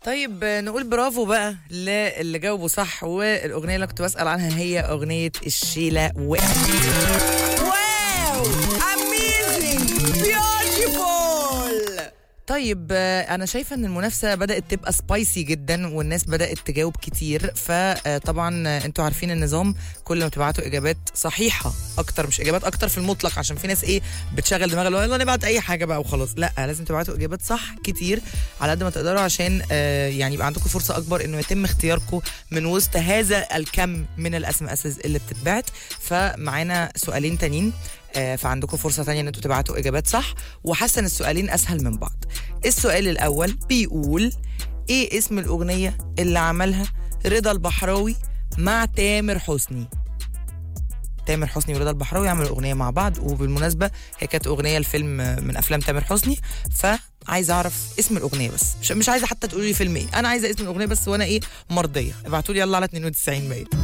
طيب آه، نقول برافو بقى للي جاوبوا صح والاغنيه اللي كنت بسال عنها هي اغنيه الشيله وقعت واو اميزنج بيوتيفول طيب آه، انا شايفه ان المنافسه بدات تبقى سبايسي جدا والناس بدات تجاوب كتير فطبعا انتوا عارفين النظام كل ما تبعتوا اجابات صحيحه اكتر مش اجابات اكتر في المطلق عشان في ناس ايه بتشغل دماغها اللي هو يلا نبعت اي حاجه بقى وخلاص لا لازم تبعتوا اجابات صح كتير على قد ما تقدروا عشان آه، يعني يبقى عندكم فرصه اكبر انه يتم اختياركم من وسط هذا الكم من الاس ام اس اللي بتتبعت فمعانا سؤالين تانيين آه، فعندكم فرصة تانية ان انتوا تبعتوا اجابات صح وحاسة ان السؤالين اسهل من بعض السؤال الاول بيقول ايه اسم الاغنية اللي عملها رضا البحراوي مع تامر حسني تامر حسني ورضا البحراوي عملوا اغنيه مع بعض وبالمناسبه هي كانت اغنيه لفيلم من افلام تامر حسني فعايزه اعرف اسم الاغنيه بس مش, مش عايزه حتى تقولي لي فيلم ايه انا عايزه اسم الاغنيه بس وانا ايه مرضيه ابعتوا لي يلا على 92 100